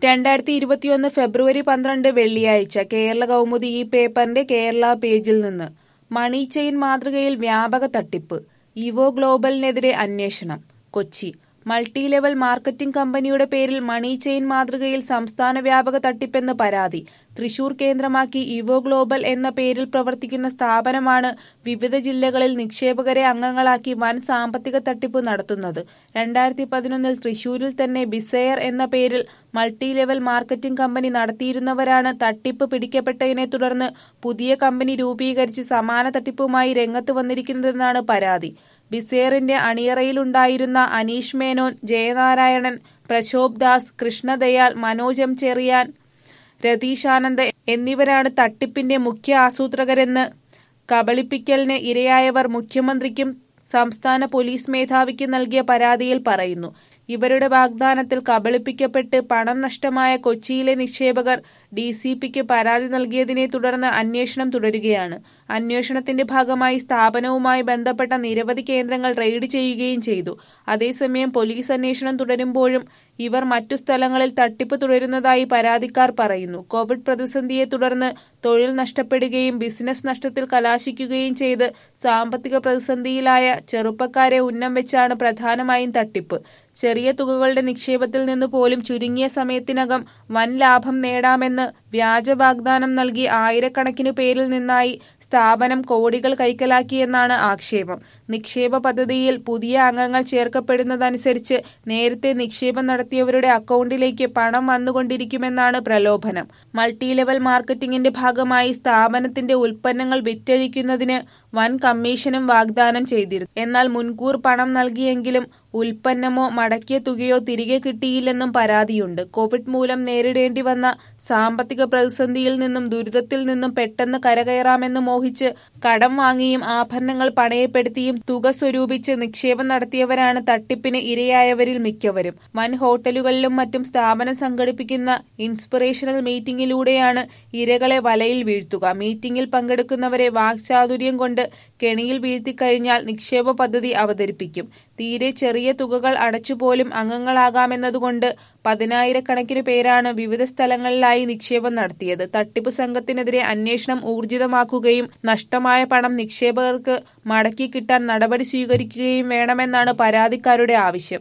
രണ്ടായിരത്തി ഇരുപത്തിയൊന്ന് ഫെബ്രുവരി പന്ത്രണ്ട് വെള്ളിയാഴ്ച കേരള കൗമുദി ഈ പേപ്പറിന്റെ കേരള പേജിൽ നിന്ന് മണി ചെയിൻ മാതൃകയിൽ വ്യാപക തട്ടിപ്പ് ഇവോ ഗ്ലോബലിനെതിരെ അന്വേഷണം കൊച്ചി മൾട്ടി ലെവൽ മാർക്കറ്റിംഗ് കമ്പനിയുടെ പേരിൽ മണി ചെയിൻ മാതൃകയിൽ സംസ്ഥാന വ്യാപക തട്ടിപ്പെന്ന് പരാതി തൃശൂർ കേന്ദ്രമാക്കി ഇവോ ഗ്ലോബൽ എന്ന പേരിൽ പ്രവർത്തിക്കുന്ന സ്ഥാപനമാണ് വിവിധ ജില്ലകളിൽ നിക്ഷേപകരെ അംഗങ്ങളാക്കി വൻ സാമ്പത്തിക തട്ടിപ്പ് നടത്തുന്നത് രണ്ടായിരത്തി പതിനൊന്നിൽ തൃശൂരിൽ തന്നെ ബിസെയർ എന്ന പേരിൽ മൾട്ടി ലെവൽ മാർക്കറ്റിംഗ് കമ്പനി നടത്തിയിരുന്നവരാണ് തട്ടിപ്പ് പിടിക്കപ്പെട്ടതിനെ തുടർന്ന് പുതിയ കമ്പനി രൂപീകരിച്ച് സമാന തട്ടിപ്പുമായി രംഗത്ത് വന്നിരിക്കുന്നതെന്നാണ് പരാതി ബിസേറിന്റെ അണിയറയിലുണ്ടായിരുന്ന അനീഷ് മേനോൻ ജയനാരായണൻ പ്രശോഭ് ദാസ് കൃഷ്ണദയാൽ മനോജ് എം ചെറിയാൻ രതീഷാനന്ദ് എന്നിവരാണ് തട്ടിപ്പിന്റെ മുഖ്യ ആസൂത്രകരെന്ന് കബളിപ്പിക്കലിന് ഇരയായവർ മുഖ്യമന്ത്രിക്കും സംസ്ഥാന പോലീസ് മേധാവിക്ക് നൽകിയ പരാതിയിൽ പറയുന്നു ഇവരുടെ വാഗ്ദാനത്തിൽ കബളിപ്പിക്കപ്പെട്ട് പണം നഷ്ടമായ കൊച്ചിയിലെ നിക്ഷേപകർ ഡി സി പിക്ക് പരാതി നൽകിയതിനെ തുടർന്ന് അന്വേഷണം തുടരുകയാണ് അന്വേഷണത്തിന്റെ ഭാഗമായി സ്ഥാപനവുമായി ബന്ധപ്പെട്ട നിരവധി കേന്ദ്രങ്ങൾ റെയ്ഡ് ചെയ്യുകയും ചെയ്തു അതേസമയം പോലീസ് അന്വേഷണം തുടരുമ്പോഴും ഇവർ മറ്റു സ്ഥലങ്ങളിൽ തട്ടിപ്പ് തുടരുന്നതായി പരാതിക്കാർ പറയുന്നു കോവിഡ് പ്രതിസന്ധിയെ തുടർന്ന് തൊഴിൽ നഷ്ടപ്പെടുകയും ബിസിനസ് നഷ്ടത്തിൽ കലാശിക്കുകയും ചെയ്ത് സാമ്പത്തിക പ്രതിസന്ധിയിലായ ചെറുപ്പക്കാരെ ഉന്നം വെച്ചാണ് പ്രധാനമായും തട്ടിപ്പ് ചെറിയ തുകകളുടെ നിക്ഷേപത്തിൽ നിന്ന് പോലും ചുരുങ്ങിയ സമയത്തിനകം വൻ ലാഭം നേടാമെന്ന് വ്യാജ വാഗ്ദാനം നൽകി ആയിരക്കണക്കിനു പേരിൽ നിന്നായി സ്ഥാപനം കോടികൾ കൈക്കലാക്കിയെന്നാണ് ആക്ഷേപം നിക്ഷേപ പദ്ധതിയിൽ പുതിയ അംഗങ്ങൾ ചേർക്കപ്പെടുന്നതനുസരിച്ച് നേരത്തെ നിക്ഷേപം നടത്തിയവരുടെ അക്കൗണ്ടിലേക്ക് പണം വന്നുകൊണ്ടിരിക്കുമെന്നാണ് പ്രലോഭനം മൾട്ടി ലെവൽ മാർക്കറ്റിംഗിന്റെ ഭാഗമായി സ്ഥാപനത്തിന്റെ ഉൽപ്പന്നങ്ങൾ വിറ്റഴിക്കുന്നതിന് വൻ കമ്മീഷനും വാഗ്ദാനം ചെയ്തിരുന്നു എന്നാൽ മുൻകൂർ പണം നൽകിയെങ്കിലും ഉൽപ്പന്നമോ മടക്കിയ തുകയോ തിരികെ കിട്ടിയില്ലെന്നും പരാതിയുണ്ട് കോവിഡ് മൂലം നേരിടേണ്ടി വന്ന സാമ്പത്തിക പ്രതിസന്ധിയിൽ നിന്നും ദുരിതത്തിൽ നിന്നും പെട്ടെന്ന് കരകയറാമെന്ന് മോഹിച്ച് കടം വാങ്ങിയും ആഭരണങ്ങൾ പണയപ്പെടുത്തിയും തുക സ്വരൂപിച്ച് നിക്ഷേപം നടത്തിയവരാണ് തട്ടിപ്പിന് ഇരയായവരിൽ മിക്കവരും വൻ ഹോട്ടലുകളിലും മറ്റും സ്ഥാപനം സംഘടിപ്പിക്കുന്ന ഇൻസ്പിറേഷണൽ മീറ്റിംഗിലൂടെയാണ് ഇരകളെ വലയിൽ വീഴ്ത്തുക മീറ്റിംഗിൽ പങ്കെടുക്കുന്നവരെ വാക്ചാതുര്യം കൊണ്ട് കെണിയിൽ വീഴ്ത്തിക്കഴിഞ്ഞാൽ നിക്ഷേപ പദ്ധതി അവതരിപ്പിക്കും തീരെ ചെറിയ തുകകൾ അടച്ചുപോലും അംഗങ്ങളാകാമെന്നതുകൊണ്ട് പതിനായിരക്കണക്കിന് പേരാണ് വിവിധ സ്ഥലങ്ങളിലായി നിക്ഷേപം നടത്തിയത് തട്ടിപ്പ് സംഘത്തിനെതിരെ അന്വേഷണം ഊർജിതമാക്കുകയും നഷ്ടമായ പണം നിക്ഷേപകർക്ക് മടക്കി കിട്ടാൻ നടപടി സ്വീകരിക്കുകയും വേണമെന്നാണ് പരാതിക്കാരുടെ ആവശ്യം